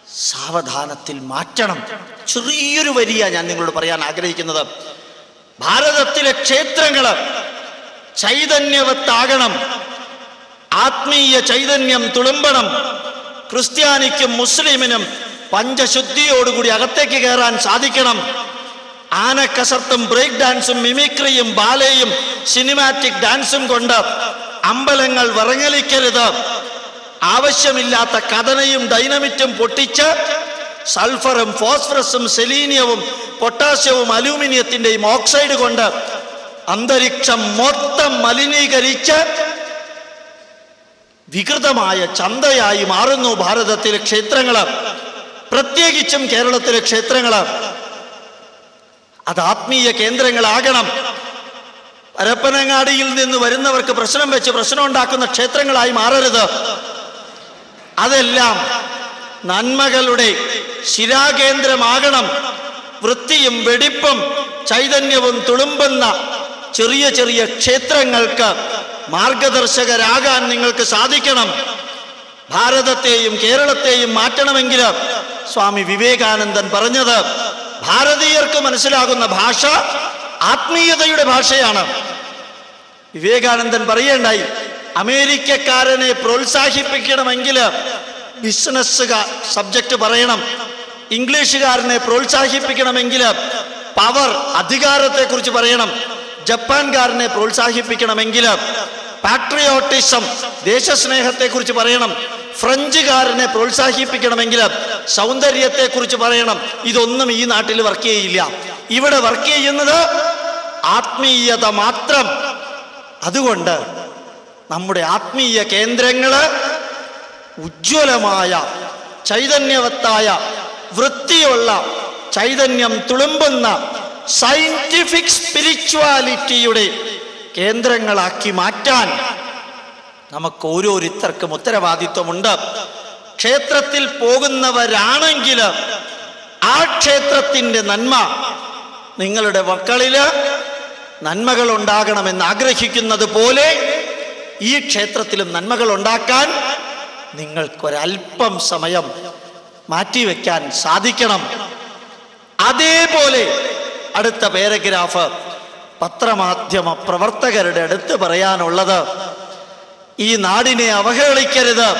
സാവധാനത്തിൽ മാറ്റണം ചെറിയൊരു വരിയ ഞാൻ നിങ്ങളോട് പറയാൻ ആഗ്രഹിക്കുന്നത് ഭാരതത്തിലെ ക്ഷേത്രങ്ങള് ചൈതന്യവത്താകണം ആത്മീയ ചൈതന്യം തുളുമ്പണം ക്രിസ്ത്യാനിക്കും മുസ്ലിമിനും പഞ്ചശുദ്ധിയോടുകൂടി അകത്തേക്ക് കയറാൻ സാധിക്കണം ആനക്കസർത്തും ബ്രേക്ക് ഡാൻസും മിമിക്രിയും ബാലയും സിനിമാറ്റിക് ഡാൻസും കൊണ്ട് അമ്പലങ്ങൾ വിറങ്ങലിക്കരുത് ആവശ്യമില്ലാത്ത കഥനയും ഡൈനമിറ്റും പൊട്ടിച്ച് സൾഫറും ഫോസ്ഫറസും സെലീനിയവും പൊട്ടാസ്യവും അലൂമിനിയത്തിന്റെയും ഓക്സൈഡ് കൊണ്ട് അന്തരീക്ഷം മൊത്തം മലിനീകരിച്ച് വികൃതമായ ചന്തയായി മാറുന്നു ഭാരതത്തിലെ ക്ഷേത്രങ്ങള് പ്രത്യേകിച്ചും കേരളത്തിലെ ക്ഷേത്രങ്ങള് അത് ആത്മീയ കേന്ദ്രങ്ങളാകണം പരപ്പനങ്ങാടിയിൽ നിന്ന് വരുന്നവർക്ക് പ്രശ്നം വെച്ച് പ്രശ്നം ഉണ്ടാക്കുന്ന ക്ഷേത്രങ്ങളായി മാറരുത് അതെല്ലാം നന്മകളുടെ ശിരാകേന്ദ്രമാകണം വൃത്തിയും വെടിപ്പും ചൈതന്യവും തുളുമ്പുന്ന ചെറിയ ചെറിയ ക്ഷേത്രങ്ങൾക്ക് മാർഗദർശകരാകാൻ നിങ്ങൾക്ക് സാധിക്കണം ഭാരതത്തെയും കേരളത്തെയും മാറ്റണമെങ്കിൽ സ്വാമി വിവേകാനന്ദൻ പറഞ്ഞത് ഭാരതീയർക്ക് മനസ്സിലാകുന്ന ഭാഷ ആത്മീയതയുടെ ഭാഷയാണ് വിവേകാനന്ദൻ പറയേണ്ടായി അമേരിക്കക്കാരനെ പ്രോത്സാഹിപ്പിക്കണമെങ്കിൽ ബിസിനസ് സബ്ജക്റ്റ് പറയണം ഇംഗ്ലീഷുകാരനെ പ്രോത്സാഹിപ്പിക്കണമെങ്കിൽ പവർ അധികാരത്തെക്കുറിച്ച് പറയണം ജപ്പാൻകാരനെ പ്രോത്സാഹിപ്പിക്കണമെങ്കിൽ പാട്രിയോട്ടിസം ദേശസ്നേഹത്തെക്കുറിച്ച് പറയണം ഫ്രഞ്ചുകാരനെ പ്രോത്സാഹിപ്പിക്കണമെങ്കിൽ സൗന്ദര്യത്തെക്കുറിച്ച് പറയണം ഇതൊന്നും ഈ നാട്ടിൽ വർക്ക് ചെയ്യില്ല ഇവിടെ വർക്ക് ചെയ്യുന്നത് ആത്മീയത മാത്രം അതുകൊണ്ട് നമ്മുടെ ആത്മീയ കേന്ദ്രങ്ങള് ഉജ്ജ്വലമായ ചൈതന്യവത്തായ വൃത്തിയുള്ള ചൈതന്യം തുളുമ്പുന്ന സയന്റിഫിക് സ്പിരിച്വാലിറ്റിയുടെ കേന്ദ്രങ്ങളാക്കി മാറ്റാൻ നമുക്ക് ഓരോരുത്തർക്കും ഉത്തരവാദിത്വമുണ്ട് ക്ഷേത്രത്തിൽ പോകുന്നവരാണെങ്കിൽ ആ ക്ഷേത്രത്തിൻ്റെ നന്മ നിങ്ങളുടെ മക്കളില് നന്മകൾ ഉണ്ടാകണമെന്ന് ആഗ്രഹിക്കുന്നത് പോലെ ഈ ക്ഷേത്രത്തിലും നന്മകൾ ഉണ്ടാക്കാൻ നിങ്ങൾക്കൊരല്പം സമയം മാറ്റിവെക്കാൻ സാധിക്കണം അതേപോലെ അടുത്ത പാരഗ്രാഫ് പത്രമാധ്യമ പ്രവർത്തകരുടെ അടുത്ത് പറയാനുള്ളത് ഈ നാടിനെ അവഹേളിക്കരുത്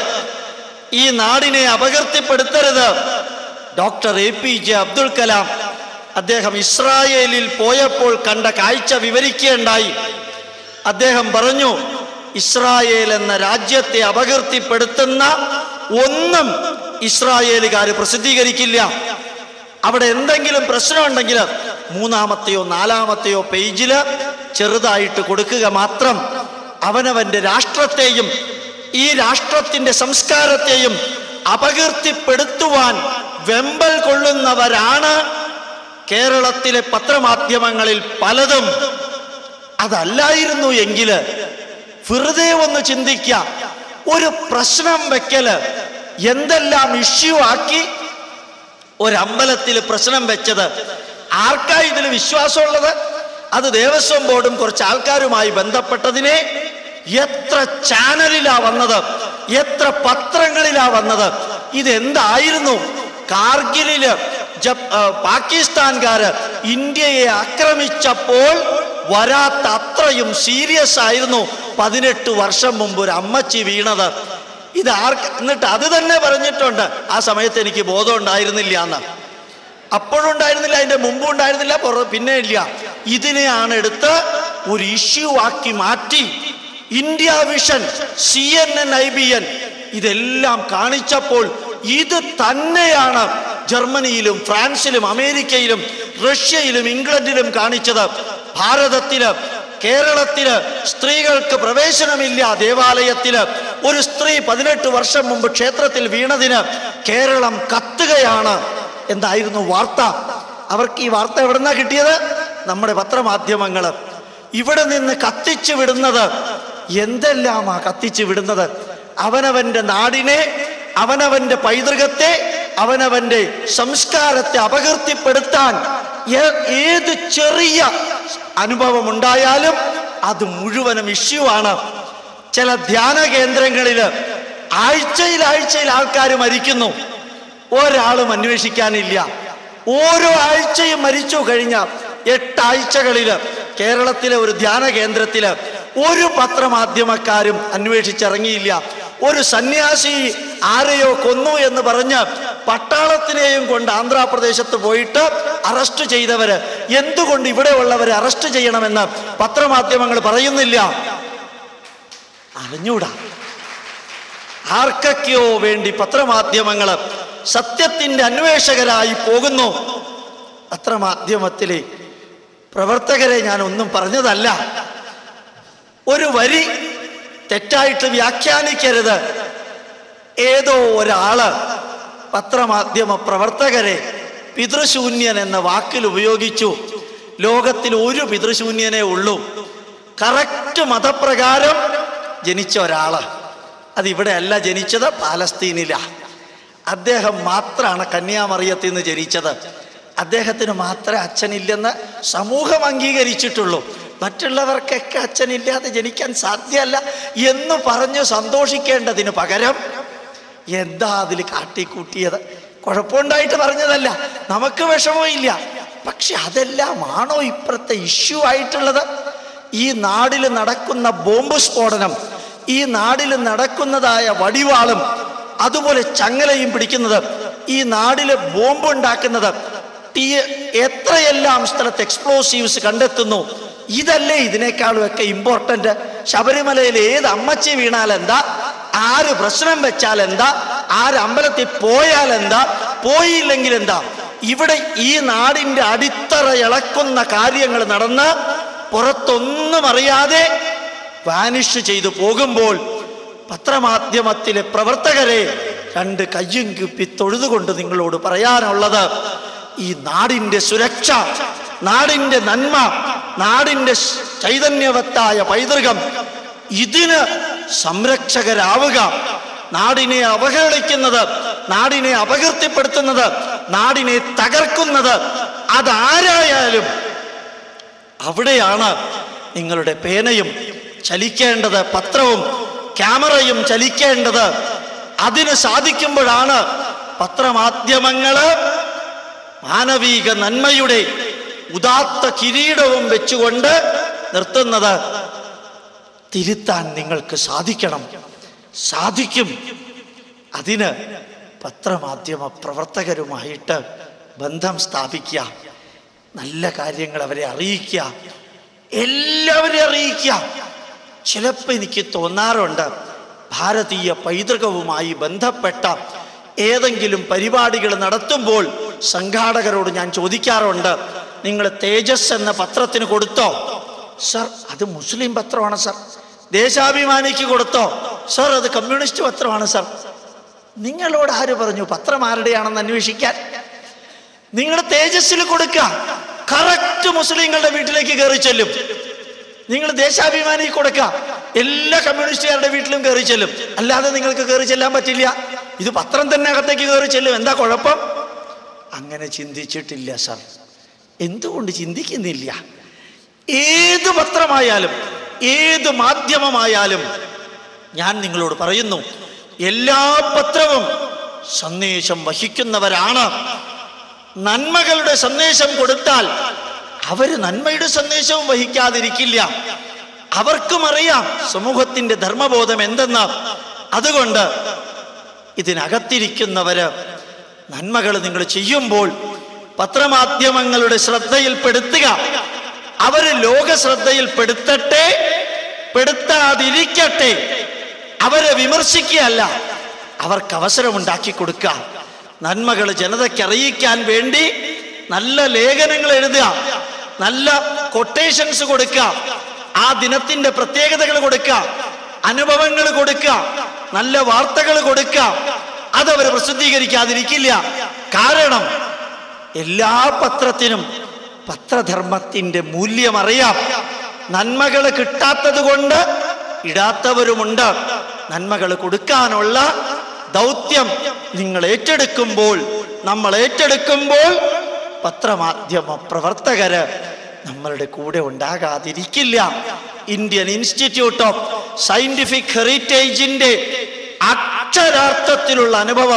ഈ നാടിനെ അപകീർത്തിപ്പെടുത്തരുത് doctor A P J Abdul Kalam അദ്ദേഹം ഇസ്രായേലിൽ പോയപ്പോൾ കണ്ട കാഴ്ച വിവരിക്കുകയുണ്ടായി അദ്ദേഹം പറഞ്ഞു ഇസ്രായേൽ എന്ന രാജ്യത്തെ അപകീർത്തിപ്പെടുത്തുന്ന ഒന്നും ഇസ്രായേലുകാർ പ്രസിദ്ധീകരിക്കില്ല അവിടെ എന്തെങ്കിലും പ്രശ്നമുണ്ടെങ്കിൽ മൂന്നാമത്തെയോ നാലാമത്തെയോ പേജില് ചെറുതായിട്ട് കൊടുക്കുക മാത്രം അവനവന്റെ രാഷ്ട്രത്തെയും ഈ രാഷ്ട്രത്തിന്റെ സംസ്കാരത്തെയും അപകീർത്തിപ്പെടുത്തുവാൻ വെമ്പൽ കൊള്ളുന്നവരാണ് കേരളത്തിലെ പത്രമാധ്യമങ്ങളിൽ പലതും അതല്ലായിരുന്നു എങ്കില് വെറുതെ ഒന്ന് ചിന്തിക്ക ഒരു പ്രശ്നം വെക്കല് എന്തെല്ലാം ഇഷ്യൂ ആക്കി ഒരമ്പലത്തിൽ പ്രശ്നം വെച്ചത് ആർക്കാ ഇതിൽ വിശ്വാസമുള്ളത് അത് ദേവസ്വം ബോർഡും കുറച്ച് ആൾക്കാരുമായി ബന്ധപ്പെട്ടതിനെ എത്ര ചാനലിലാ വന്നത് എത്ര പത്രങ്ങളിലാ വന്നത് ഇതെന്തായിരുന്നു കാർഗിലില് ജപ് ആ, പാകിസ്ഥാൻകാര് ഇന്ത്യയെ ആക്രമിച്ചപ്പോൾ വരാത്ത അത്രയും സീരിയസ് ആയിരുന്നു പതിനെട്ട് വർഷം മുമ്പ് ഒരു അമ്മച്ചി വീണത് ഇത് ആർക്ക് എന്നിട്ട് അത് തന്നെ പറഞ്ഞിട്ടുണ്ട് ആ സമയത്ത് എനിക്ക് ബോധം ഉണ്ടായിരുന്നില്ല എന്ന് അപ്പോഴും ഉണ്ടായിരുന്നില്ല അതിന്റെ മുമ്പും ഉണ്ടായിരുന്നില്ല പുറ പിന്നെ ഇല്ല ഇതിനെയാണ് എടുത്ത് ഒരു ഇഷ്യൂ ആക്കി മാറ്റി India vision C N N I B N ഇതെല്ലാം കാണിച്ചപ്പോൾ ഇത് തന്നെയാണ് ജർമ്മനിയിലും ഫ്രാൻസിലും അമേരിക്കയിലും റഷ്യയിലും ഇംഗ്ലണ്ടിലും കാണിച്ചത് ഭാരതത്തില് കേരളത്തില് സ്ത്രീകൾക്ക് പ്രവേശനമില്ല ദേവാലയത്തില് ഒരു സ്ത്രീ പതിനെട്ട് വർഷം മുമ്പ് ക്ഷേത്രത്തിൽ വീണതിന് കേരളം കത്തുകയാണ് എന്തായിരുന്നു വാർത്ത അവർക്ക് ഈ വാർത്ത എവിടുന്നാ കിട്ടിയത് നമ്മുടെ പത്രമാധ്യമങ്ങള് ഇവിടെ നിന്ന് കത്തിച്ചു വിടുന്നത് എന്തെല്ലാമാ കത്തിച്ചു വിടുന്നത് അവനവന്റെ നാടിനെ അവനവന്റെ പൈതൃകത്തെ അവനവന്റെ സംസ്കാരത്തെ അപകീർത്തിപ്പെടുത്താൻ ഏ- ഏത് ചെറിയ അനുഭവം ഉണ്ടായാലും അത് മുഴുവനും ഇഷ്യൂ ആണ് ചില ധ്യാന കേന്ദ്രങ്ങളിൽ ആഴ്ചയിൽ ആഴ്ചയിൽ ആൾക്കാർ മരിക്കുന്നു ഒരാളും അന്വേഷിക്കാനില്ല ഓരോ ആഴ്ചയും മരിച്ചു കഴിഞ്ഞ എട്ടാഴ്ചകളില് കേരളത്തിലെ ഒരു ധ്യാന കേന്ദ്രത്തില് ഒരു പത്രമാധ്യമക്കാരും അന്വേഷിച്ചിറങ്ങിയില്ല ഒരു സന്യാസി ആരെയോ കൊന്നു എന്ന് പറഞ്ഞ് പട്ടാളത്തിനെയും കൊണ്ട് ആന്ധ്രാപ്രദേശത്ത് പോയിട്ട് അറസ്റ്റ് ചെയ്തവര് എന്തുകൊണ്ട് ഇവിടെ ഉള്ളവരെ അറസ്റ്റ് ചെയ്യണമെന്ന് പത്രമാധ്യമങ്ങൾ പറയുന്നില്ല അറിഞ്ഞൂടാ ആർക്കൊക്കെയോ വേണ്ടി പത്രമാധ്യമങ്ങൾ സത്യത്തിന്റെ അന്വേഷകരായി പോകുന്നു പത്രമാധ്യമത്തിലെ പ്രവർത്തകരെ ഞാൻ ഒന്നും പറഞ്ഞതല്ല ഒരു വരി തെറ്റായിട്ട് വ്യാഖ്യാനിക്കരുത് ഏതോ ഒരാള് പത്രമാധ്യമ പ്രവർത്തകരെ പിതൃശൂന്യൻ എന്ന വാക്കിൽ ഉപയോഗിച്ചു ലോകത്തിൽ ഒരു പിതൃശൂന്യനേ ഉള്ളൂ കറക്റ്റ് മതപ്രകാരം ജനിച്ച ഒരാള് അതിവിടെ അല്ല ജനിച്ചത് പാലസ്തീനിലാ അദ്ദേഹം മാത്രമാണ് കന്യാമറിയത്തിൽ നിന്ന് ജനിച്ചത് അദ്ദേഹത്തിന് മാത്രമേ അച്ഛനില്ലെന്ന് സമൂഹം അംഗീകരിച്ചിട്ടുള്ളൂ മറ്റുള്ളവർക്കൊക്കെ അച്ഛനില്ലാതെ ജനിക്കാൻ സാധ്യമല്ല എന്ന് പറഞ്ഞ് സന്തോഷിക്കേണ്ടതിന് പകരം എന്താ അതിൽ കാട്ടിക്കൂട്ടിയത് കുഴപ്പമുണ്ടായിട്ട് പറഞ്ഞതല്ല നമുക്ക് വിഷമമില്ല പക്ഷെ അതെല്ലാമാണോ ഇപ്പുറത്തെ ഇഷ്യൂ ആയിട്ടുള്ളത് ഈ നാടിൽ നടക്കുന്ന ബോംബ് സ്ഫോടനം ഈ നാടിൽ നടക്കുന്നതായ വടിവാളും അതുപോലെ ചങ്ങലയും പിടിക്കുന്നത് ഈ നാടിലെ ബോംബ് ഉണ്ടാക്കുന്നത് തീ എത്രയെല്ലാം സ്ഥലത്ത് എക്സ്പ്ലോസീവ്സ് കണ്ടെത്തുന്നു ഇതല്ലേ ഇതിനേക്കാളും ഒക്കെ ഇമ്പോർട്ടന്റ് ശബരിമലയിൽ ഏത് അമ്മച്ചി വീണാൽ എന്താ ആര് പ്രശ്നം വെച്ചാൽ എന്താ ആര് അമ്പലത്തിൽ പോയാൽ എന്താ പോയില്ലെങ്കിൽ എന്താ ഇവിടെ ഈ നാടിന്റെ അടിത്തറ ഇളക്കുന്ന കാര്യങ്ങൾ നടന്ന് പുറത്തൊന്നും അറിയാതെ വാനിഷ് ചെയ്തു പോകുമ്പോൾ പത്രമാധ്യമത്തിലെ പ്രവർത്തകരെ രണ്ട് കയ്യും കുപ്പി തൊഴുതുകൊണ്ട് നിങ്ങളോട് പറയാനുള്ളത് ഈ നാടിന്റെ സുരക്ഷ നാടിന്റെ നന്മ നാടിന്റെ ശ്- ചൈതന്യവത്തായ പൈതൃകം ഇതിന് സംരക്ഷകരാവുക നാടിനെ അവഹേളിക്കുന്നത് നാടിനെ അപകീർത്തിപ്പെടുത്തുന്നത് നാടിനെ തകർക്കുന്നത് അതാരായാലും അവിടെയാണ് നിങ്ങളുടെ പേനയും ചലിക്കേണ്ടത് പത്രവും ക്യാമറയും ചലിക്കേണ്ടത് അതിന് സാധിക്കുമ്പോഴാണ് പത്രമാധ്യമങ്ങള് മാനവീക നന്മയുടെ ഉദാത്ത കിരീടവും വെച്ചുകൊണ്ട് നിർത്തുന്നത് തിരുത്താൻ നിങ്ങൾക്ക് സാധിക്കണം സാധിക്കും അതിന് പത്രമാധ്യമ പ്രവർത്തകരുമായിട്ട് ബന്ധം സ്ഥാപിക്കുക നല്ല കാര്യങ്ങൾ അവരെ അറിയിക്കുക എല്ലാവരെയും അറിയിക്കുക ചിലപ്പോൾ എനിക്ക് തോന്നാറുണ്ട് ഭാരതീയ പൈതൃകവുമായി ബന്ധപ്പെട്ട ഏതെങ്കിലും പരിപാടികൾ നടത്തുമ്പോൾ സംഘാടകരോട് ഞാൻ ചോദിക്കാറുണ്ട് നിങ്ങൾ തേജസ് എന്ന പത്രത്തിന് കൊടുത്തോ സർ അത് മുസ്ലിം പത്രമാണ് സർ ദേശാഭിമാനിക്ക് കൊടുത്തോ സർ അത് കമ്മ്യൂണിസ്റ്റ് പത്രമാണ് സർ നിങ്ങളോട് ആര് പറഞ്ഞു പത്രം ആരുടെയാണെന്ന് അന്വേഷിക്കാൻ നിങ്ങൾ തേജസ്സിൽ കൊടുക്കുക കറക്റ്റ് മുസ്ലിങ്ങളുടെ വീട്ടിലേക്ക് കയറി ചെല്ലും നിങ്ങൾ ദേശാഭിമാനി കൊടുക്കുക എല്ലാ കമ്മ്യൂണിസ്റ്റുകാരുടെ വീട്ടിലും കയറി ചെല്ലും അല്ലാതെ നിങ്ങൾക്ക് കയറി ചെല്ലാൻ പറ്റില്ല ഇത് പത്രം തന്നെ അകത്തേക്ക് കയറി ചെല്ലും എന്താ കുഴപ്പം അങ്ങനെ ചിന്തിച്ചിട്ടില്ല സർ എന്തുകൊണ്ട് ചിന്തിക്കുന്നില്ല ഏത് പത്രമായാലും ഏത് മാധ്യമമായാലും ഞാൻ നിങ്ങളോട് പറയുന്നു എല്ലാ പത്രവും സന്ദേശം വഹിക്കുന്നവരാണ് നന്മകളുടെ സന്ദേശം കൊടുത്താൽ അവര് നന്മയുടെ സന്ദേശവും വഹിക്കാതിരിക്കില്ല അവർക്കും അറിയാം സമൂഹത്തിന്റെ ധർമ്മബോധം എന്തെന്ന് അതുകൊണ്ട് ഇതിനകത്തിരിക്കുന്നവര് നന്മകൾ നിങ്ങൾ ചെയ്യുമ്പോൾ പത്രമാധ്യമങ്ങളുടെ ശ്രദ്ധയിൽപ്പെടുത്തുക അവര് ലോക ശ്രദ്ധയിൽപ്പെടുത്തട്ടെ പെടുത്താതിരിക്കട്ടെ അവരെ വിമർശിക്കുകയല്ല അവർക്ക് അവസരമുണ്ടാക്കി കൊടുക്കുക നന്മകൾ ജനതയ്ക്ക് അറിയിക്കാൻ വേണ്ടി നല്ല ലേഖനങ്ങൾ എഴുതുക നല്ല കൊട്ടേഷൻസ് കൊടുക്കുക ആ ദിനത്തിന്റെ പ്രത്യേകതകൾ കൊടുക്കുക അനുഭവങ്ങൾ കൊടുക്കുക നല്ല വാർത്തകൾ കൊടുക്കുക അതവർ പ്രസിദ്ധീകരിക്കാതിരിക്കില്ല കാരണം എല്ലാ പത്രത്തിനും പത്രധർമ്മത്തിന്റെ മൂല്യം അറിയാം നന്മകൾ കിട്ടാത്തത് കൊണ്ട് ഇടാത്തവരുമുണ്ട് നന്മകൾ കൊടുക്കാനുള്ള ദൗത്യം നിങ്ങൾ ഏറ്റെടുക്കുമ്പോൾ നമ്മൾ ഏറ്റെടുക്കുമ്പോൾ പത്രമാധ്യമ പ്രവർത്തകര് നമ്മളുടെ കൂടെ ഉണ്ടാകാതിരിക്കില്ല ഇന്ത്യൻ ഇൻസ്റ്റിറ്റ്യൂട്ട് ഓഫ് സയന്റിഫിക് ഹെറിറ്റേജിന്റെ അക്ഷരാർത്ഥത്തിലുള്ള അനുഭവം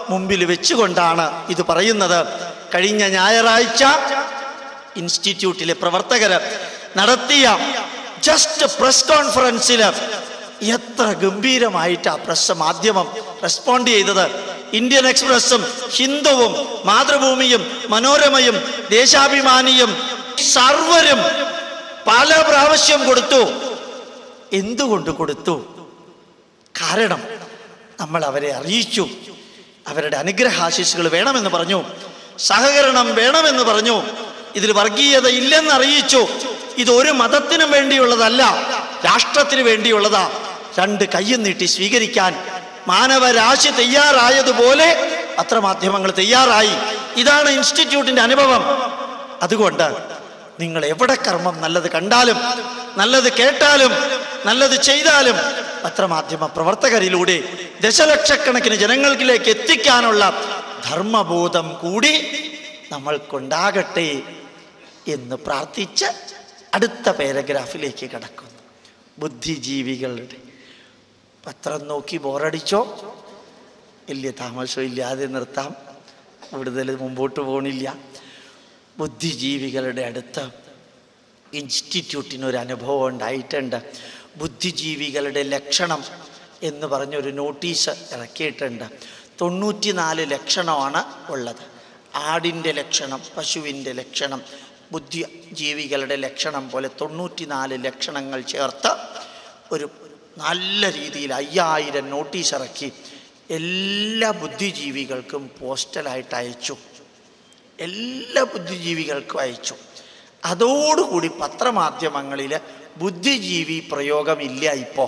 മുമ്പിൽ വെച്ചുകൊണ്ടാണ് ഇത് പറയുന്നത് കഴിഞ്ഞ ഞായറാഴ്ച ഇൻസ്റ്റിറ്റ്യൂട്ടിലെ പ്രവർത്തകർ നടത്തിയ ജസ്റ്റ് പ്രസ് കോൺഫറൻസിൽ എത്ര ഗംഭീരമായിട്ട് ആ പ്രസ് മാധ്യമം റെസ്പോണ്ട് ചെയ്തത് ഇന്ത്യൻ എക്സ്പ്രസും ഹിന്ദുവും മാതൃഭൂമിയും മനോരമയും ദേശാഭിമാനിയും സർവരും പല പ്രാവശ്യം കൊടുത്തു എന്തുകൊണ്ട് കൊടുത്തു കാരണം നമ്മൾ അവരെ അറിയിച്ചു അവരുടെ അനുഗ്രഹാശിസുകൾ വേണമെന്ന് പറഞ്ഞു സഹകരണം വേണമെന്ന് പറഞ്ഞു ഇതിൽ വർഗീയത ഇല്ലെന്ന് അറിയിച്ചു ഇത് ഒരു മതത്തിനും വേണ്ടിയുള്ളതല്ല രാഷ്ട്രത്തിന് വേണ്ടിയുള്ളതാ രണ്ട് കയ്യും നീട്ടി സ്വീകരിക്കാൻ മാനവരാശി തയ്യാറായതുപോലെ പത്രമാധ്യമങ്ങൾ തയ്യാറായി ഇതാണ് ഇൻസ്റ്റിറ്റ്യൂട്ടിന്റെ അനുഭവം അതുകൊണ്ട് നിങ്ങൾ എവിടെ കർമ്മം നല്ലത് കണ്ടാലും നല്ലത് കേട്ടാലും നല്ലത് ചെയ്താലും പത്രമാധ്യമ പ്രവർത്തകരിലൂടെ ദശലക്ഷക്കണക്കിന് ജനങ്ങളിലേക്ക് എത്തിക്കാനുള്ള ധർമ്മബോധം കൂടി നമ്മൾക്കുണ്ടാകട്ടെ എന്ന് പ്രാർത്ഥിച്ച് അടുത്ത പാരഗ്രാഫിലേക്ക് കടക്കുന്നു ബുദ്ധിജീവികളുടെ പത്രം നോക്കി ബോറടിച്ചോ വലിയ താമസം ഇല്ലാതെ നിർത്താം കൂടുതൽ മുമ്പോട്ട് പോകണില്ല ബുദ്ധിജീവികളുടെ അടുത്ത് ഇൻസ്റ്റിറ്റ്യൂട്ടിനൊരു അനുഭവം ഉണ്ടായിട്ടുണ്ട് ബുദ്ധിജീവികളുടെ ലക്ഷണം എന്ന് പറഞ്ഞൊരു നോട്ടീസ് ഇറക്കിയിട്ടുണ്ട് തൊണ്ണൂറ്റിനാല് ലക്ഷണമാണ് ഉള്ളത് ആടിൻ്റെ ലക്ഷണം പശുവിൻ്റെ ലക്ഷണം ബുദ്ധിജീവികളുടെ ലക്ഷണം പോലെ തൊണ്ണൂറ്റിനാല് ലക്ഷണങ്ങൾ ചേർത്ത് ഒരു നല്ല രീതിയിൽ അയ്യായിരം നോട്ടീസ് ഇറക്കി എല്ലാ ബുദ്ധിജീവികൾക്കും പോസ്റ്റലായിട്ട് അയച്ചു എല്ലാ ബുദ്ധിജീവികൾക്കും അയച്ചു അതോടുകൂടി പത്രമാധ്യമങ്ങളിൽ ബുദ്ധിജീവി പ്രയോഗമില്ല ഇപ്പോൾ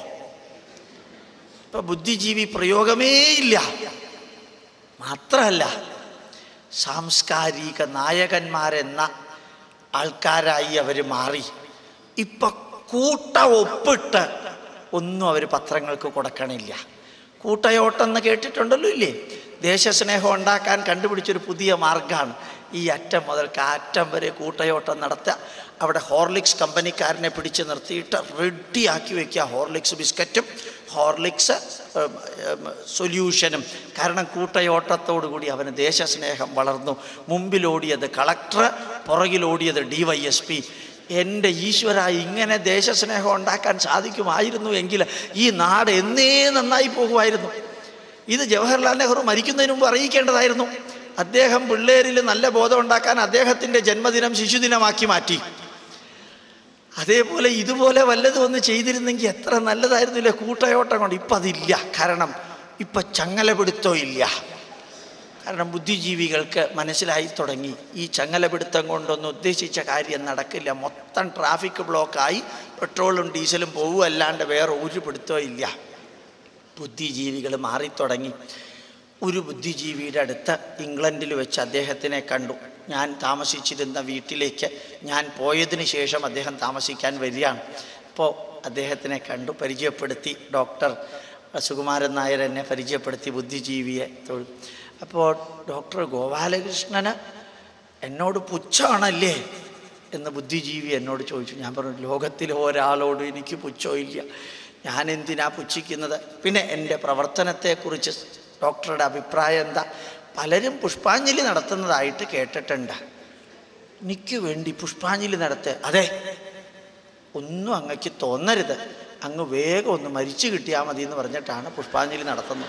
ഇപ്പൊ ബുദ്ധിജീവി പ്രയോഗമേ ഇല്ല മാത്രമല്ല സാംസ്കാരിക നായകന്മാരെന്ന ആൾക്കാരായി അവർ മാറി ഇപ്പൊ കൂട്ട ഒപ്പിട്ട് ഒന്നും അവർ പത്രങ്ങൾക്ക് കൊടുക്കണില്ല കൂട്ടയോട്ടം എന്ന് കേട്ടിട്ടുണ്ടല്ലോ ഇല്ലേ ദേശസ്നേഹം ഉണ്ടാക്കാൻ കണ്ടുപിടിച്ചൊരു പുതിയ മാർഗമാണ് ഈ അറ്റം മുതൽ അറ്റം വരെ കൂട്ടയോട്ടം നടത്തുക അവിടെ ഹോർലിക്സ് കമ്പനിക്കാരനെ പിടിച്ച് നിർത്തിയിട്ട് റെഡിയാക്കി വെക്കുക ഹോർലിക്സ് ബിസ്ക്കറ്റും ഹോർലിക്സ് ഉം, ഉം, സൊല്യൂഷനും കാരണം കൂട്ടയോട്ടത്തോടു കൂടി അവന് ദേശസ്നേഹം വളർന്നു മുമ്പിലോടിയത് കളക്ടർ പുറകിലോടിയത് ഡി വൈ എസ് പി എൻ്റെ ഈശ്വര ഇങ്ങനെ ദേശസ്നേഹം ഉണ്ടാക്കാൻ സാധിക്കുമായിരുന്നു എങ്കിൽ ഈ നാട് എന്നേ നന്നായി പോകുമായിരുന്നു ഇത് ജവഹർലാൽ നെഹ്റു മരിക്കുന്നതിന് മുമ്പ് അറിയിക്കേണ്ടതായിരുന്നു അദ്ദേഹം പിള്ളേരിൽ നല്ല ബോധം ഉണ്ടാക്കാൻ അദ്ദേഹത്തിൻ്റെ ജന്മദിനം ശിശുദിനമാക്കി മാറ്റി അതേപോലെ ഇതുപോലെ വല്ലതും ഒന്ന് ചെയ്തിരുന്നെങ്കിൽ എത്ര നല്ലതായിരുന്നില്ല കൂട്ടയോട്ടം കൊണ്ട് ഇപ്പം അതില്ല കാരണം ഇപ്പം ചങ്ങലപിടുത്തോ ഇല്ല കാരണം ബുദ്ധിജീവികൾക്ക് മനസ്സിലായി തുടങ്ങി ഈ ചങ്ങലപിടുത്തം കൊണ്ടൊന്നും ഉദ്ദേശിച്ച കാര്യം നടക്കില്ല മൊത്തം ട്രാഫിക് ബ്ലോക്കായി പെട്രോളും ഡീസലും പോകുമല്ലാണ്ട് വേറെ ഒരു പിടുത്തവും ഇല്ല ബുദ്ധിജീവികൾ മാറിത്തുടങ്ങി ഒരു ബുദ്ധിജീവിയുടെ അടുത്ത് ഇംഗ്ലണ്ടിൽ വെച്ച് അദ്ദേഹത്തിനെ കണ്ടു ഞാൻ താമസിച്ചിരുന്ന വീട്ടിലേക്ക് ഞാൻ പോയതിന് ശേഷം അദ്ദേഹം താമസിക്കാൻ വരികയാണ് അപ്പോൾ അദ്ദേഹത്തിനെ കണ്ടു പരിചയപ്പെടുത്തി ഡോക്ടർ സുകുമാരൻ നായർ എന്നെ പരിചയപ്പെടുത്തി ബുദ്ധിജീവിയെ തൊഴിൽ അപ്പോൾ ഡോക്ടർ ഗോപാലകൃഷ്ണന് എന്നോട് പുച്ഛമാണല്ലേ എന്ന് ബുദ്ധിജീവി എന്നോട് ചോദിച്ചു ഞാൻ പറഞ്ഞു ലോകത്തിൽ ഒരാളോടും എനിക്ക് പുച്ഛമില്ല ഞാൻ എന്തിനാ പുച്ഛിക്കുന്നത് പിന്നെ എൻ്റെ പ്രവർത്തനത്തെക്കുറിച്ച് ഡോക്ടറുടെ അഭിപ്രായം എന്താ പലരും പുഷ്പാഞ്ജലി നടത്തുന്നതായിട്ട് കേട്ടിട്ടുണ്ട് എനിക്ക് വേണ്ടി പുഷ്പാഞ്ജലി നടത്തുക അതെ ഒന്നും അങ്ങക്ക് തോന്നരുത് അങ്ങ് വേഗം ഒന്ന് മരിച്ചു കിട്ടിയാൽ മതി എന്ന് പറഞ്ഞിട്ടാണ് പുഷ്പാഞ്ജലി നടത്തുന്നത്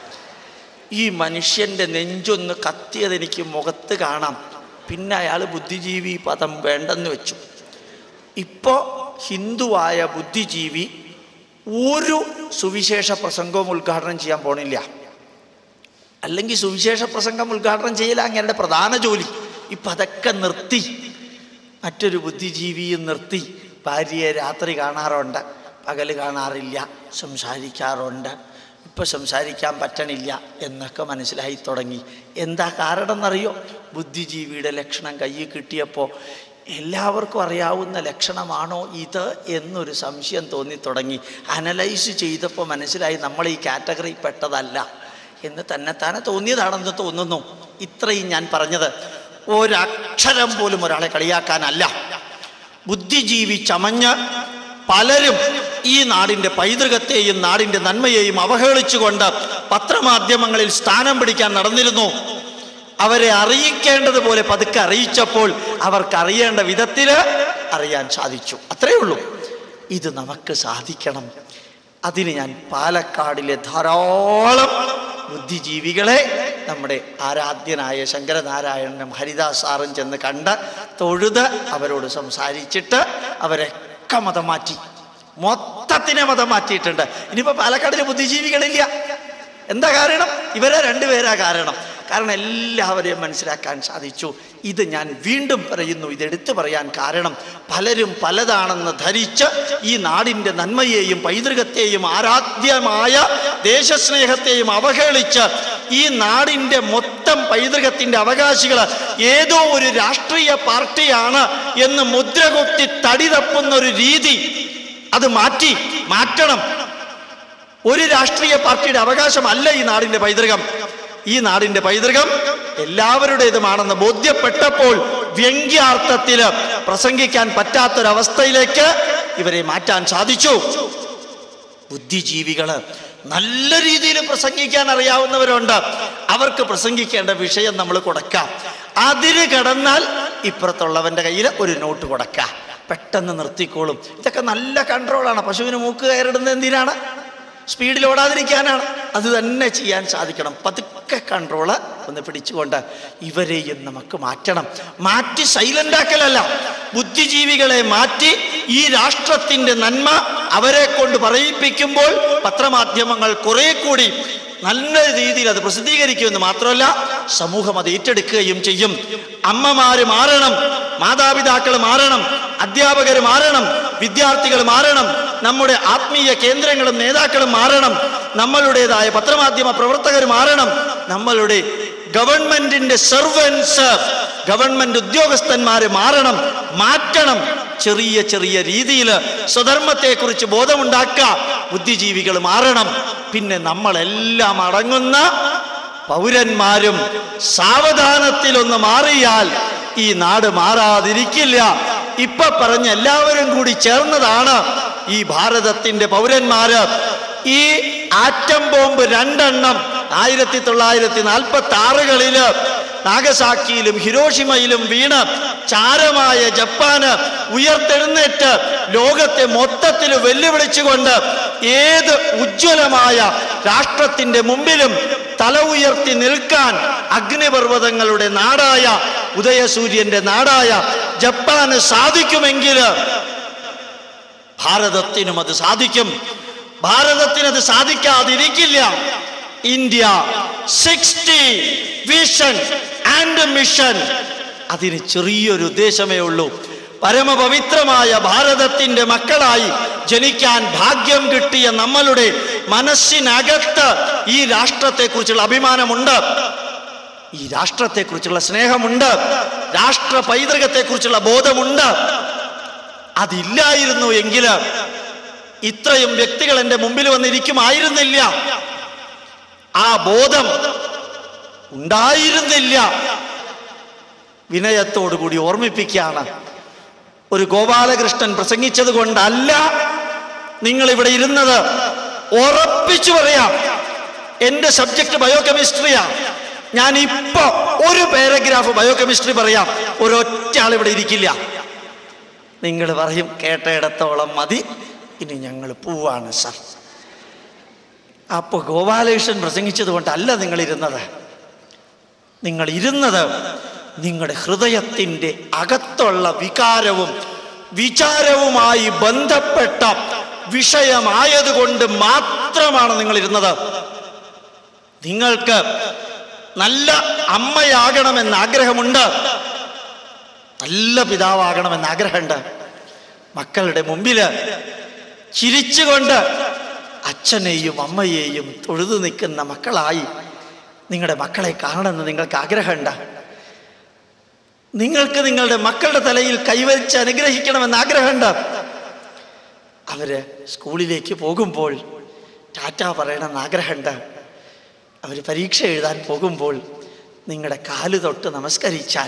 ഈ മനുഷ്യൻ്റെ നെഞ്ചൊന്ന് കത്തിയത് എനിക്ക് മുഖത്ത് കാണാം പിന്നെ അയാൾ ബുദ്ധിജീവി പദം വേണ്ടെന്ന് വെച്ചു ഇപ്പോൾ ഹിന്ദുവായ ബുദ്ധിജീവി ഒരു സുവിശേഷ പ്രസംഗവും ഉദ്ഘാടനം ചെയ്യാൻ പോണില്ല അല്ലെങ്കിൽ സുവിശേഷ പ്രസംഗം ഉദ്ഘാടനം ചെയ്യല അങ്ങയുടെ പ്രധാന ജോലി ഇപ്പം അതൊക്കെ നിർത്തി മറ്റൊരു ബുദ്ധിജീവിയും നിർത്തി ഭാര്യയെ രാത്രി കാണാറുണ്ട് പകല് കാണാറില്ല സംസാരിക്കാറുണ്ട് ഇപ്പം സംസാരിക്കാൻ പറ്റണില്ല എന്നൊക്കെ മനസ്സിലായി തുടങ്ങി എന്താ കാരണം എന്നറിയോ ബുദ്ധിജീവിയുടെ ലക്ഷണം കയ്യിൽ കിട്ടിയപ്പോൾ എല്ലാവർക്കും അറിയാവുന്ന ലക്ഷണമാണോ ഇത് എന്നൊരു സംശയം തോന്നി തുടങ്ങി അനലൈസ് ചെയ്തപ്പോൾ മനസ്സിലായി നമ്മൾ ഈ കാറ്റഗറി പെട്ടതല്ല എന്ന് തന്നെത്താനെ തോന്നിയതാണെന്ന് തോന്നുന്നു ഇത്രയും ഞാൻ പറഞ്ഞത് ഒരക്ഷരം പോലും ഒരാളെ കളിയാക്കാനല്ല ബുദ്ധിജീവി ചമഞ്ഞ് പലരും ഈ നാടിൻ്റെ പൈതൃകത്തെയും നാടിൻ്റെ നന്മയെയും അവഹേളിച്ചുകൊണ്ട് പത്രമാധ്യമങ്ങളിൽ സ്ഥാനം പിടിക്കാൻ നടന്നിരുന്നു അവരെ അറിയിക്കേണ്ടതുപോലെ പതുക്കെ അറിയിച്ചപ്പോൾ അവർക്ക് അറിയേണ്ട വിധത്തിൽ അറിയാൻ സാധിച്ചു അത്രയേ ഉള്ളൂ ഇത് നമുക്ക് സാധിക്കണം അതിന് ഞാൻ പാലക്കാടിലെ ധാരാളം ബുദ്ധിജീവികളെ നമ്മുടെ ആരാധ്യനായ ശങ്കരനാരായണനും ഹരിദാസ് സാറും ചെന്ന് കണ്ട് തൊഴുത് അവരോട് സംസാരിച്ചിട്ട് അവരൊക്കെ മതം മാറ്റി മൊത്തത്തിനെ മതം മാറ്റിയിട്ടുണ്ട് ഇനിയിപ്പോൾ പാലക്കാടിലെ ബുദ്ധിജീവികളില്ല എന്താ കാരണം ഇവരെ രണ്ടുപേരാ കാരണം കാരണം എല്ലാവരെയും മനസ്സിലാക്കാൻ സാധിച്ചു ഇത് ഞാൻ വീണ്ടും പറയുന്നു ഇത് എടുത്തു പറയാൻ കാരണം പലരും പലതാണെന്ന് ധരിച്ച് ഈ നാടിൻ്റെ നന്മയെയും പൈതൃകത്തെയും ആരാധ്യമായ ദേശസ്നേഹത്തെയും അവഹേളിച്ച് ഈ നാടിൻ്റെ മൊത്തം പൈതൃകത്തിൻ്റെ അവകാശികൾ ഏതോ ഒരു രാഷ്ട്രീയ പാർട്ടിയാണ് എന്ന് മുദ്രകുത്തി തടി തപ്പുന്ന ഒരു രീതി അത് മാറ്റി മാറ്റണം ഒരു രാഷ്ട്രീയ പാർട്ടിയുടെ അവകാശമല്ല ഈ നാടിന്റെ പൈതൃകം ഈ നാടിന്റെ പൈതൃകം എല്ലാവരുടേതുമാണെന്ന് ബോധ്യപ്പെട്ടപ്പോൾ വ്യംഗ്യാർത്ഥത്തില് പ്രസംഗിക്കാൻ പറ്റാത്തൊരവസ്ഥയിലേക്ക് ഇവരെ മാറ്റാൻ സാധിച്ചു ബുദ്ധിജീവികള് നല്ല രീതിയിൽ പ്രസംഗിക്കാൻ അറിയാവുന്നവരുണ്ട് അവർക്ക് പ്രസംഗിക്കേണ്ട വിഷയം നമ്മൾ കൊടുക്കാം അതിര് കടന്നാൽ ഇപ്പുറത്തുള്ളവന്റെ കയ്യിൽ ഒരു നോട്ട് കൊടുക്കാം പെട്ടെന്ന് നിർത്തിക്കോളും ഇതൊക്കെ നല്ല കൺട്രോളാണ് പശുവിന് മൂക്ക് കയറിടുന്നത് എന്തിനാണ് സ്പീഡിൽ ഓടാതിരിക്കാനാണ് അത് തന്നെ ചെയ്യാൻ സാധിക്കണം പതുക്കെ കൺട്രോള് ഒന്ന് പിടിച്ചുകൊണ്ട് ഇവരെയും നമുക്ക് മാറ്റണം മാറ്റി സൈലന്റ് ആക്കലല്ല ബുദ്ധിജീവികളെ മാറ്റി ഈ രാഷ്ട്രത്തിന്റെ നന്മ അവരെ കൊണ്ട് പറയിപ്പിക്കുമ്പോൾ പത്രമാധ്യമങ്ങൾ കുറെ കൂടി നല്ല രീതിയിൽ അത് പ്രസിദ്ധീകരിക്കുമെന്ന് മാത്രമല്ല സമൂഹം അത് ഏറ്റെടുക്കുകയും ചെയ്യും അമ്മമാര് മാറണം മാതാപിതാക്കൾ മാറണം അധ്യാപകർ മാറണം വിദ്യാർത്ഥികൾ മാറണം നമ്മുടെ ആത്മീയ കേന്ദ്രങ്ങളും നേതാക്കളും മാറണം നമ്മളുടേതായ പത്രമാധ്യമ പ്രവർത്തകർ മാറണം നമ്മളുടെ ഗവൺമെന്റിന്റെ സെർവൻസ് ഗവൺമെന്റ് ഉദ്യോഗസ്ഥന്മാര് മാറണം മാറ്റണം ചെറിയ ചെറിയ രീതിയിൽ സ്വധർമ്മത്തെക്കുറിച്ച് ബോധമുണ്ടാക്കുക ബുദ്ധിജീവികൾ മാറണം പിന്നെ നമ്മളെല്ലാം അടങ്ങുന്ന പൗരന്മാരും സാവധാനത്തിലൊന്ന് മാറിയാൽ ഈ നാട് മാറാതിരിക്കില്ല ഇപ്പൊ പറഞ്ഞ എല്ലാവരും കൂടി ചേർന്നതാണ് ഈ ഭാരതത്തിന്റെ പൗരന്മാര് ഈ ആറ്റം ബോംബ് രണ്ടെണ്ണം ആയിരത്തി തൊള്ളായിരത്തി നാൽപ്പത്തി ആറുകളില് നാഗസാക്കിയിലും ഹിരോഷിമയിലും വീണ് ചാരമായ ജപ്പാന് ഉയർത്തെഴുന്നേറ്റ് ലോകത്തെ മൊത്തത്തിൽ വെല്ലുവിളിച്ചുകൊണ്ട് ഏത് ഉജ്ജ്വലമായ രാഷ്ട്രത്തിന്റെ മുമ്പിലും തല ഉയർത്തി നിൽക്കാൻ അഗ്നിപർവ്വതങ്ങളുടെ നാടായ ഉദയസൂര്യന്റെ നാടായ ജപ്പാന് സാധിക്കുമെങ്കിൽ ഭാരതത്തിനും അത് സാധിക്കും ഭാരതത്തിന് അത് സാധിക്കാതിരിക്കില്ല India sixty vision and mission അതിന് ചെറിയൊരു ഉദ്ദേശമേ ഉള്ളൂ പരമപവിത്രമായ ഭാരതത്തിന്റെ മക്കളായി ജനിക്കാൻ ഭാഗ്യം കിട്ടിയ നമ്മളുടെ മനസ്സിനകത്ത് ഈ രാഷ്ട്രത്തെക്കുറിച്ചുള്ള അഭിമാനമുണ്ട് ഈ രാഷ്ട്രത്തെക്കുറിച്ചുള്ള സ്നേഹമുണ്ട് രാഷ്ട്ര പൈതൃകത്തെക്കുറിച്ചുള്ള ബോധമുണ്ട് അതില്ലായിരുന്നു എങ്കിൽ ഇത്രയും വ്യക്തികൾ എൻ്റെ മുമ്പിൽ വന്നിരിക്കുമായിരുന്നില്ല ആ ബോധം ഉണ്ടായിരുന്നില്ല വിനയത്തോടുകൂടി ഓർമ്മിപ്പിക്കുകയാണ് ഒരു ഗോപാലകൃഷ്ണൻ പ്രസംഗിച്ചത് കൊണ്ടല്ല നിങ്ങൾ ഇവിടെ ഇരുന്നത് ഉറപ്പിച്ചു പറയാം എൻ്റെ സബ്ജക്ട് ബയോകെമിസ്ട്രിയാ ഞാൻ ഇപ്പൊ ഒരു പാരഗ്രാഫ് ബയോകെമിസ്ട്രി പറയാം ഒരൊറ്റ ആൾ ഇവിടെ ഇരിക്കില്ല നിങ്ങൾ പറയും കേട്ടയിടത്തോളം മതി ഇനി ഞങ്ങൾ പോവാണ് സർ അപ്പോൾ ഗോപാലകൃഷ്ണൻ പ്രസംഗിച്ചത് കൊണ്ടല്ല നിങ്ങൾ ഇരുന്നത് നിങ്ങൾ ഇരുന്നത് നിങ്ങളുടെ ഹൃദയത്തിൻ്റെ അകത്തുള്ള വികാരവും വിചാരവുമായി ബന്ധപ്പെട്ട വിഷയമായതുകൊണ്ട് മാത്രമാണ് നിങ്ങൾ ഇരുന്നത് നിങ്ങൾക്ക് നല്ല അമ്മയാകണമെന്ന് ആഗ്രഹമുണ്ട് നല്ല പിതാവാകണമെന്ന് ആഗ്രഹമുണ്ട് മക്കളുടെ മുമ്പില് ചിരിച്ചുകൊണ്ട് അച്ഛനെയും അമ്മയെയും തൊഴുതു നിൽക്കുന്ന മക്കളായി നിങ്ങളുടെ മക്കളെ കാണണമെന്ന് നിങ്ങൾക്ക് ആഗ്രഹമുണ്ട് നിങ്ങൾക്ക് നിങ്ങളുടെ മക്കളുടെ തലയിൽ കൈവരിച്ച് അനുഗ്രഹിക്കണമെന്ന് ആഗ്രഹമുണ്ട് അവര് സ്കൂളിലേക്ക് പോകുമ്പോൾ ടാറ്റ പറയണമെന്ന് ആഗ്രഹമുണ്ട് അവർ പരീക്ഷ എഴുതാൻ പോകുമ്പോൾ നിങ്ങളുടെ കാല് തൊട്ട് നമസ്കരിച്ചാൽ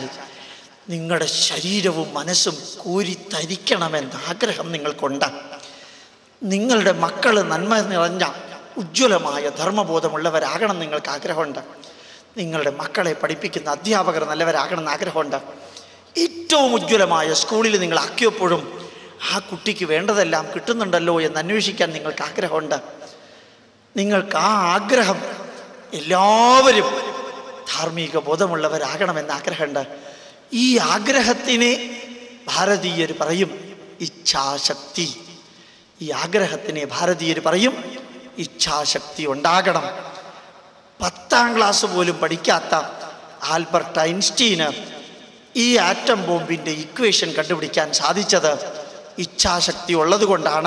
നിങ്ങളുടെ ശരീരവും മനസ്സും കൂരി തരിക്കണമെന്ന ആഗ്രഹം നിങ്ങൾക്കുണ്ട് നിങ്ങളുടെ മക്കൾ നന്മ നിറഞ്ഞ ഉജ്ജ്വലമായ ധർമ്മബോധമുള്ളവരാകണം നിങ്ങൾക്ക് ആഗ്രഹമുണ്ട് നിങ്ങളുടെ മക്കളെ പഠിപ്പിക്കുന്ന അധ്യാപകർ നല്ലവരാകണം എന്ന് ആഗ്രഹമുണ്ട് ഏറ്റവും ഉജ്ജ്വലമായ സ്കൂളിൽ നിങ്ങൾ ആക്കിയപ്പോഴും ആ കുട്ടിക്ക് വേണ്ടതെല്ലാം കിട്ടുന്നുണ്ടല്ലോ എന്ന് അന്വേഷിക്കാൻ നിങ്ങൾക്ക് ആഗ്രഹമുണ്ട് നിങ്ങൾക്ക് ആ ആഗ്രഹം എല്ലാവരും ധാർമ്മിക ബോധമുള്ളവരാകണമെന്ന് ആഗ്രഹമുണ്ട് ഈ ആഗ്രഹത്തിനെ ഭാരതീയർ പറയും ഇച്ഛാശക്തി ഈ ആഗ്രഹത്തിനെ ഭാരതീയർ പറയും ഇച്ഛാശക്തി ഉണ്ടാകണം പത്താം ക്ലാസ് പോലും പഠിക്കാത്ത ആൽബർട്ട് ഐൻസ്റ്റീന് ഈ ആറ്റം ബോംബിൻ്റെ ഇക്വേഷൻ കണ്ടുപിടിക്കാൻ സാധിച്ചത് ഇച്ഛാശക്തി ഉള്ളത് കൊണ്ടാണ്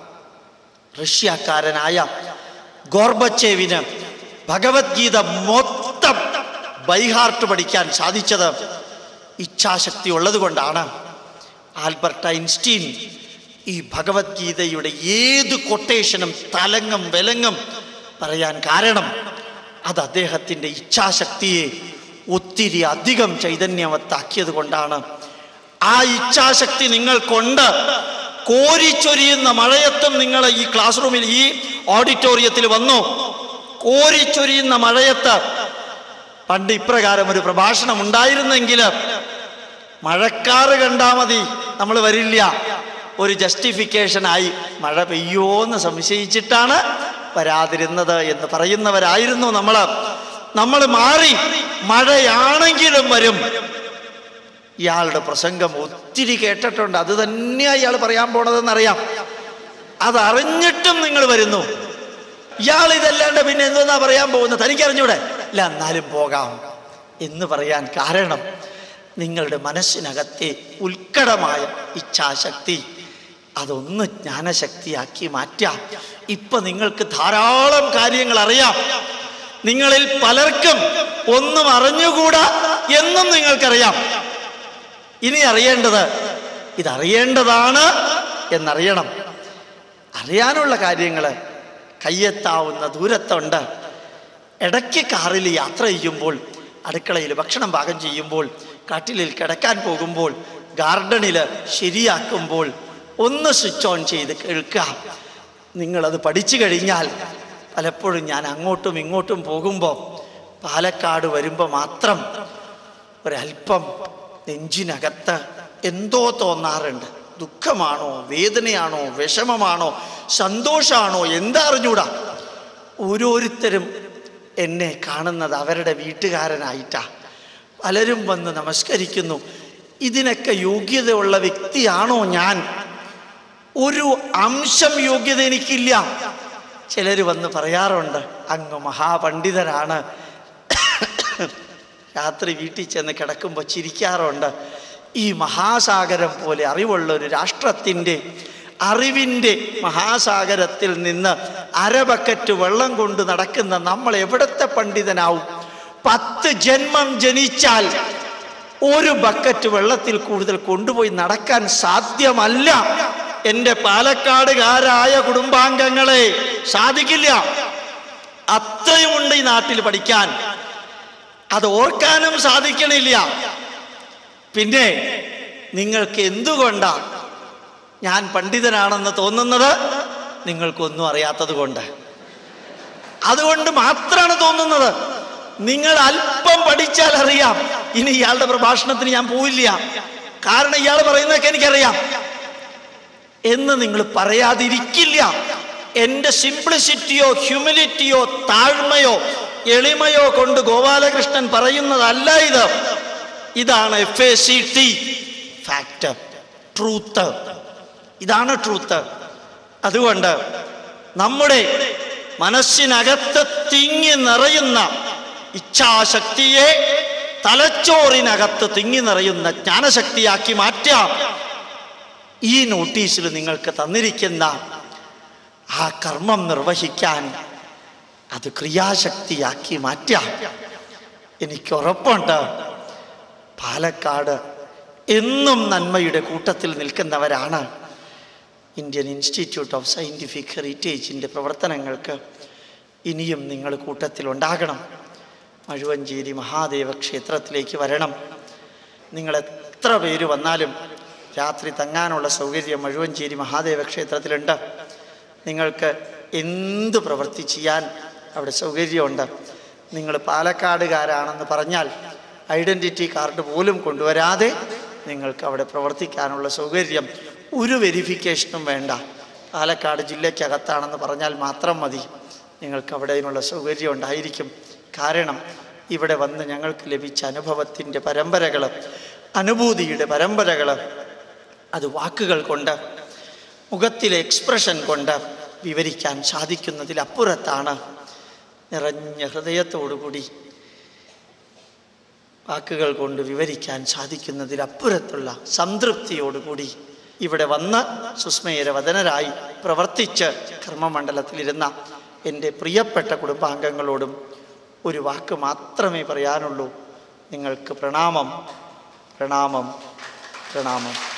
റഷ്യക്കാരനായ ഗോർബച്ചേവിന് ഭഗവത്ഗീത മൊത്തം ബൈഹാർട്ട് പഠിക്കാൻ സാധിച്ചത് ഇച്ഛാശക്തി ഉള്ളത് കൊണ്ടാണ് ആൽബർട്ട് ഐൻസ്റ്റീൻ ഈ ഭഗവത്ഗീതയുടെ ഏത് കൊട്ടേഷനും തലങ്ങും വിലങ്ങും പറയാൻ കാരണം അത് അദ്ദേഹത്തിൻ്റെ ഇച്ഛാശക്തിയെ ഒത്തിരി അധികം ചൈതന്യവത്താക്കിയത് കൊണ്ടാണ് ആ ഇച്ഛാശക്തി നിങ്ങൾക്കൊണ്ട് കോരിച്ചൊരിയുന്ന മഴയത്തും നിങ്ങൾ ഈ ക്ലാസ് റൂമിൽ ഈ ഓഡിറ്റോറിയത്തിൽ വന്നു കോരിച്ചൊരിയുന്ന മഴയത്ത് പണ്ട് ഇപ്രകാരം ഒരു പ്രഭാഷണം ഉണ്ടായിരുന്നെങ്കിൽ മഴക്കാറ് കണ്ടാ മതി നമ്മൾ വരില്ല ഒരു ജസ്റ്റിഫിക്കേഷനായി മഴ പെയ്യോന്ന് സംശയിച്ചിട്ടാണ് വരാതിരുന്നത് എന്ന് പറയുന്നവരായിരുന്നു നമ്മൾ നമ്മൾ മാറി മഴയാണെങ്കിലും വരും ഇയാളുടെ പ്രസംഗം ഒത്തിരി കേട്ടിട്ടുണ്ട് അത് തന്നെയാ ഇയാൾ പറയാൻ പോണതെന്നറിയാം അതറിഞ്ഞിട്ടും നിങ്ങൾ വരുന്നു ഇയാൾ ഇതല്ലാണ്ട് പിന്നെ എന്തോന്നാ പറയാൻ പോകുന്നത് തനിക്കറിഞ്ഞൂടെ ഇല്ല എന്നാലും പോകാം എന്ന് പറയാൻ കാരണം നിങ്ങളുടെ മനസ്സിനകത്തെ ഉത്കടമായ ഇച്ഛാശക്തി അതൊന്ന് ജ്ഞാനശക്തിയാക്കി മാറ്റാം ഇപ്പൊ നിങ്ങൾക്ക് ധാരാളം കാര്യങ്ങൾ അറിയാം നിങ്ങളിൽ പലർക്കും ഒന്നും അറിഞ്ഞുകൂടാ എന്നും നിങ്ങൾക്കറിയാം ഇനി അറിയേണ്ടത് ഇതറിയേണ്ടതാണ് എന്നറിയണം അറിയാനുള്ള കാര്യങ്ങൾ കയ്യെത്താവുന്ന ദൂരത്തുണ്ട് ഇടയ്ക്ക് കാറിൽ യാത്ര ചെയ്യുമ്പോൾ അടുക്കളയിൽ ഭക്ഷണം പാകം ചെയ്യുമ്പോൾ കാട്ടിലിൽ കിടക്കാൻ പോകുമ്പോൾ ഗാർഡനിൽ ശരിയാക്കുമ്പോൾ ഒന്ന് സ്വിച്ച് ഓൺ ചെയ്ത് കേൾക്കുക നിങ്ങളത് പഠിച്ചു കഴിഞ്ഞാൽ പലപ്പോഴും ഞാൻ അങ്ങോട്ടും ഇങ്ങോട്ടും പോകുമ്പോൾ പാലക്കാട് വരുമ്പോൾ മാത്രം ഒരല്പം നെഞ്ചിനകത്ത് എന്തോ തോന്നാറുണ്ട് ദുഃഖമാണോ വേദനയാണോ വിഷമമാണോ സന്തോഷമാണോ എന്താ അറിഞ്ഞൂടാ ഓരോരുത്തരും എന്നെ കാണുന്നത് അവരുടെ വീട്ടുകാരനായിട്ടാ പലരും വന്ന് നമസ്കരിക്കുന്നു ഇതിനൊക്കെ യോഗ്യതയുള്ള വ്യക്തിയാണോ ഞാൻ ഒരു അംശം യോഗ്യത എനിക്കില്ല ചിലർ വന്ന് പറയാറുണ്ട് അങ്ങ് മഹാപണ്ഡിതനാണ് രാത്രി വീട്ടിൽ ചെന്ന് കിടക്കുമ്പോൾ ചിരിക്കാറുണ്ട് ഈ മഹാസാഗരം പോലെ അറിവുള്ള ഒരു രാഷ്ട്രത്തിൻ്റെ അറിവിൻ്റെ മഹാസാഗരത്തിൽ നിന്ന് അര ബക്കറ്റ് വെള്ളം കൊണ്ട് നടക്കുന്ന നമ്മൾ എവിടത്തെ പണ്ഡിതനാവും പത്ത് ജന്മം ജനിച്ചാൽ ഒരു ബക്കറ്റ് വെള്ളത്തിൽ കൂടുതൽ കൊണ്ടുപോയി നടക്കാൻ സാധ്യമല്ല എൻ്റെ പാലക്കാടുകാരായ കുടുംബാംഗങ്ങളെ സാധിക്കില്ല അത്രയുമുണ്ട് ഈ നാട്ടിൽ പഠിക്കാൻ അത് ഓർക്കാനും സാധിക്കണില്ല പിന്നെ നിങ്ങൾക്ക് എന്തുകൊണ്ടാ ഞാൻ പണ്ഡിതനാണെന്ന് തോന്നുന്നത് നിങ്ങൾക്കൊന്നും അറിയാത്തത് കൊണ്ട് അതുകൊണ്ട് മാത്രമാണ് തോന്നുന്നത് നിങ്ങൾ അല്പം പഠിച്ചാൽ അറിയാം ഇനി ഇയാളുടെ പ്രഭാഷണത്തിന് ഞാൻ പോയില്ല കാരണം ഇയാൾ പറയുന്നതൊക്കെ എനിക്കറിയാം എന്ന് നിങ്ങൾ പറയാതിരിക്കില്ല എൻ്റെ സിംപ്ലിസിറ്റിയോ ഹ്യൂമിലിറ്റിയോ താഴ്മയോ എളിമയോ കൊണ്ട് ഗോപാലകൃഷ്ണൻ പറയുന്നതല്ല ഇത് ഇതാണ് F A C T fact truth ഇതാണ് ട്രൂത്ത് അതുകൊണ്ട് നമ്മുടെ മനസ്സിനകത്ത് തിങ്ങി നിറയുന്ന ഇച്ഛാശക്തിയെ തലച്ചോറിനകത്ത് തിങ്ങി നിറയുന്ന ജ്ഞാനശക്തിയാക്കി മാറ്റാം ഈ നോട്ടീസിൽ നിങ്ങൾക്ക് തന്നിരിക്കുന്ന ആ കർമ്മം നിർവഹിക്കാൻ അത് ക്രിയാശക്തിയാക്കി മാറ്റാം എനിക്ക് ഉറപ്പുണ്ട് പാലക്കാട് എന്നും നന്മയുടെ കൂട്ടത്തിൽ നിൽക്കുന്നവരാണ് ഇന്ത്യൻ ഇൻസ്റ്റിറ്റ്യൂട്ട് ഓഫ് സയൻറ്റിഫിക് ഹെറിറ്റേജിൻ്റെ പ്രവർത്തനങ്ങൾക്ക് ഇനിയും നിങ്ങൾ കൂട്ടത്തിലുണ്ടാകണം മഴുവഞ്ചേരി മഹാദേവ ക്ഷേത്രത്തിലേക്ക് വരണം നിങ്ങൾ എത്ര പേര് വന്നാലും രാത്രി തങ്ങാനുള്ള സൗകര്യം മഴുവഞ്ചേരി മഹാദേവ ക്ഷേത്രത്തിലുണ്ട് നിങ്ങൾക്ക് എന്ത് പ്രവൃത്തി ചെയ്യാൻ അവിടെ സൗകര്യമുണ്ട് നിങ്ങൾ പാലക്കാടുകാരാണെന്ന് പറഞ്ഞാൽ ഐഡൻറ്റിറ്റി കാർഡ് പോലും കൊണ്ടുവരാതെ നിങ്ങൾക്ക് അവിടെ പ്രവർത്തിക്കാനുള്ള സൗകര്യം ഒരു വെരിഫിക്കേഷനും വേണ്ട പാലക്കാട് ജില്ലയ്ക്കകത്താണെന്ന് പറഞ്ഞാൽ മാത്രം മതി നിങ്ങൾക്ക് അവിടെ അതിനുള്ള സൗകര്യം ഉണ്ടായിരിക്കും കാരണം ഇവിടെ വന്ന് ഞങ്ങൾക്ക് ലഭിച്ച അനുഭവത്തിൻ്റെ പരമ്പരകൾ അനുഭൂതിയുടെ പരമ്പരകൾ അത് വാക്കുകൾ കൊണ്ട് മുഖത്തിലെ എക്സ്പ്രഷൻ കൊണ്ട് വിവരിക്കാൻ സാധിക്കുന്നതിലപ്പുറത്താണ് നിറഞ്ഞ ഹൃദയത്തോടുകൂടി വാക്കുകൾ കൊണ്ട് വിവരിക്കാൻ സാധിക്കുന്നതിലപ്പുറത്തുള്ള സംതൃപ്തിയോടുകൂടി ഇവിടെ വന്ന് സുസ്മേരവദനരായി പ്രവർത്തിച്ച് കർമ്മമണ്ഡലത്തിലിരുന്ന എൻ്റെ പ്രിയപ്പെട്ട കുടുംബാംഗങ്ങളോടും ഒരു വാക്ക് മാത്രമേ പറയാനുള്ളൂ നിങ്ങൾക്ക് പ്രണാമം പ്രണാമം പ്രണാമം